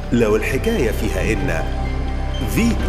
لو الحكاية فيها إن فيتو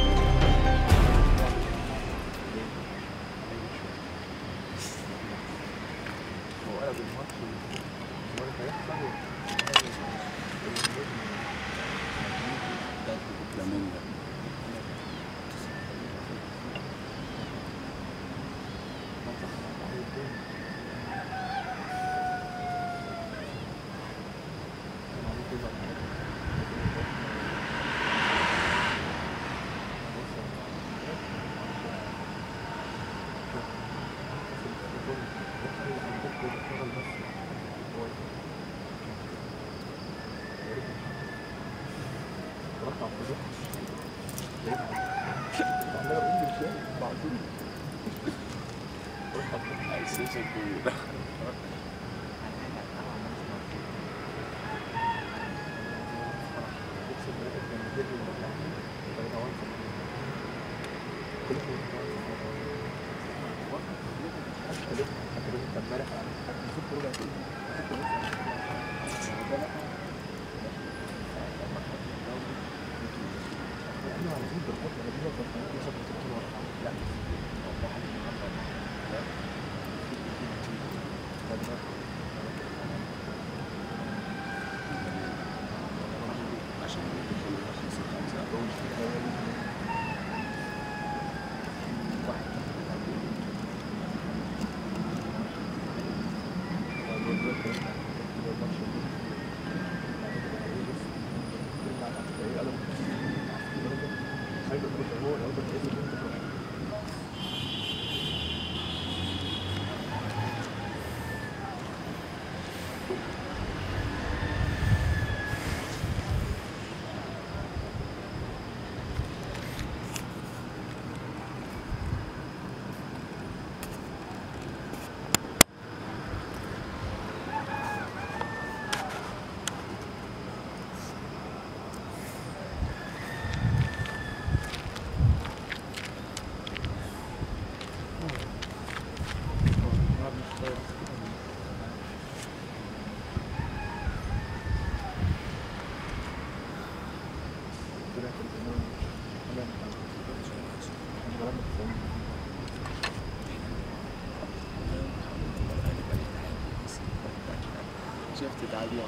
شفت تعليق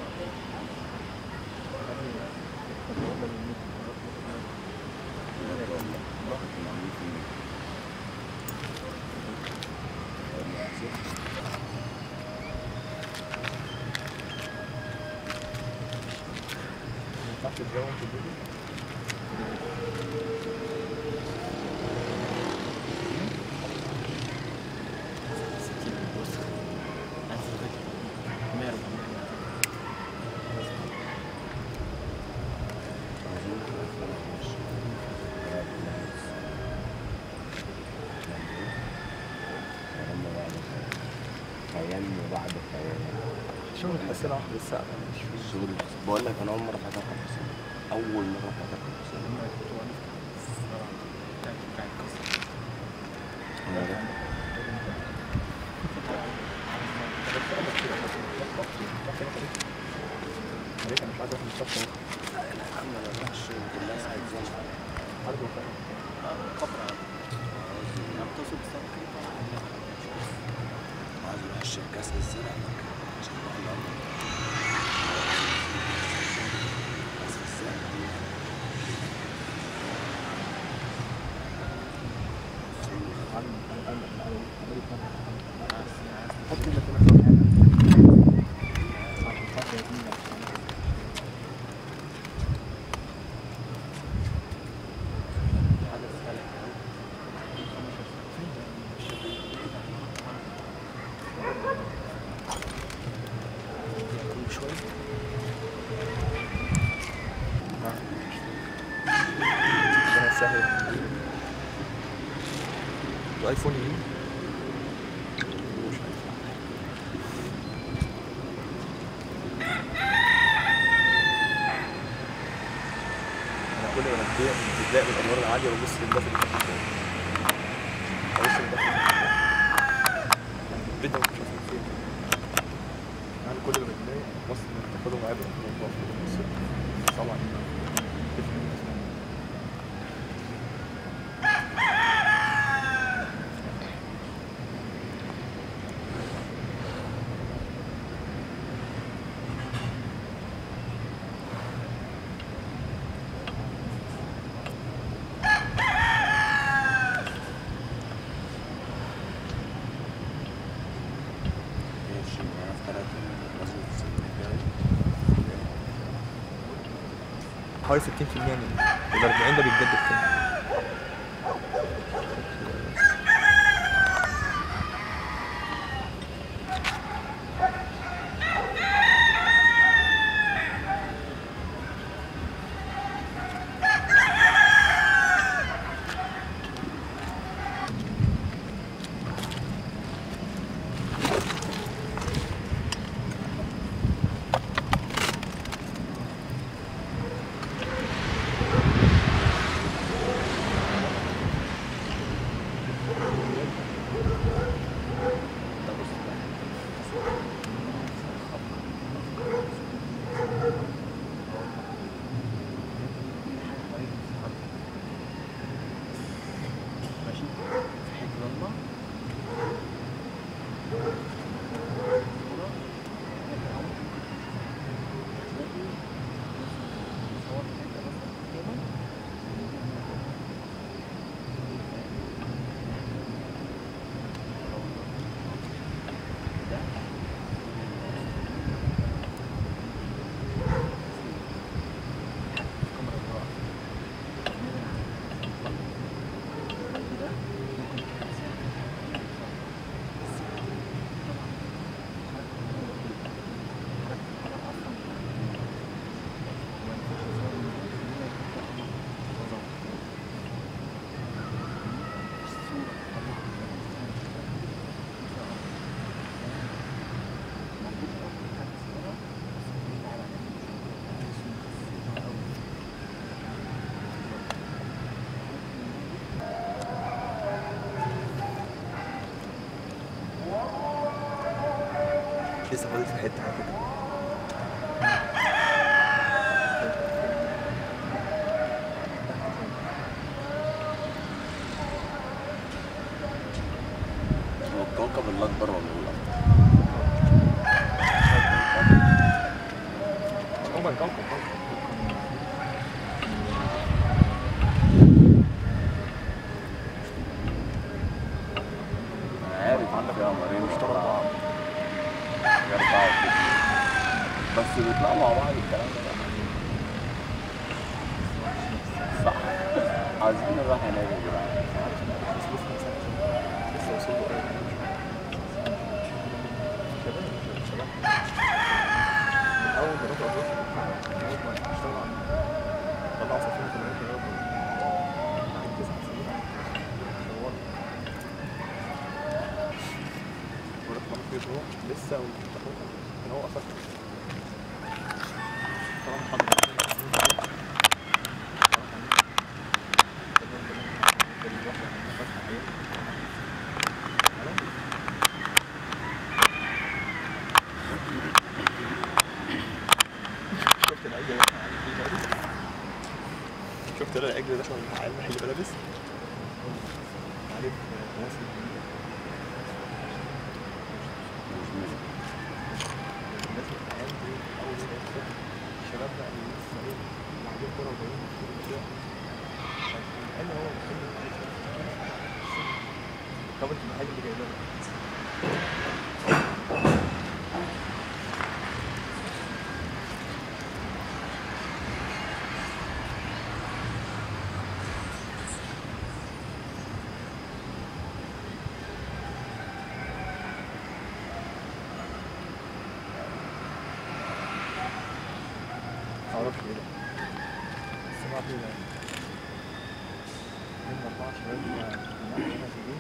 خيال وبعد خيال شغل تحس انا واحد الساعة مش في الشغل بقول لك انا اول مره فتحت الحسين اول مره فتحت الحسين عليك انا مش عايز اروح المستشفى الحمد لله راح الشغل كلها ساعه زمن عارف وفاء عايز اروح الشركه كاس الزرع عشان اروح الارض كاس الزرع حط كلمة هنا عشان خاطر يتمنى ربنا يسهل الايفون يجي مش عارف. انا كل ما انتهي من بتلاقي من الانوار العاليه ببص للدفء اللي تحت الجو. ابص للدفء اللي تحت الجو. البيت ده مش عارف فين انا كل ما بتلاقي بص ان تاخدهم عادي طبعا حوالي 60% من ال 40 ده بيتجدد تاني لسه فاضل في حته على فكره هو الكوكب الأكبر ولا الأكبر؟ عموما كوكب كوكب أنا عارف عندك يا قمرين اشتغل بعض أربعة وستة بس بيطلعوا مع بعض الكلام ده بقى. صح عايزين نروح هناك يا جدعان لسه وصلوا قريب شباب شباب من اول ما بدأوا أدرس من اول ما اشتغلوا على طلعوا سفينة الملك الأول بعد تسع سنين دوروا ورحت مرة في أسبوع لسه ومفتحوها كان هو أصلا طبعا حضر شفت العجل اللي احنا قاعدين فيه لابس شفت انا العجل ده احنا على المحل بلابس عارف مصر الناس اللي قاعدين دي اول ما يشوف الشباب بقى اللي لسه ايه لاعبين كوره وجايين يشتروا كده قال هو كل طب انت المحل اللي جايبه ده معرفش ايه ده سمعت ايه ده من أربعة شباب هنا موجودين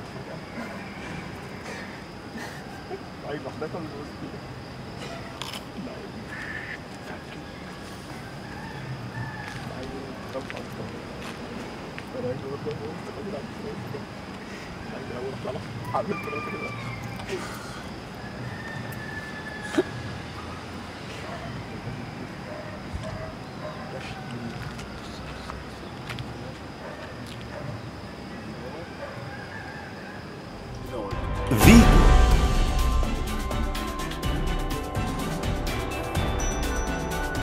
عايز واحدة ولا بص كده لا عايز طب أكتر أنا عايز أروح بقى بص كده عايز أروح عايز أروح طلع عامل كده كده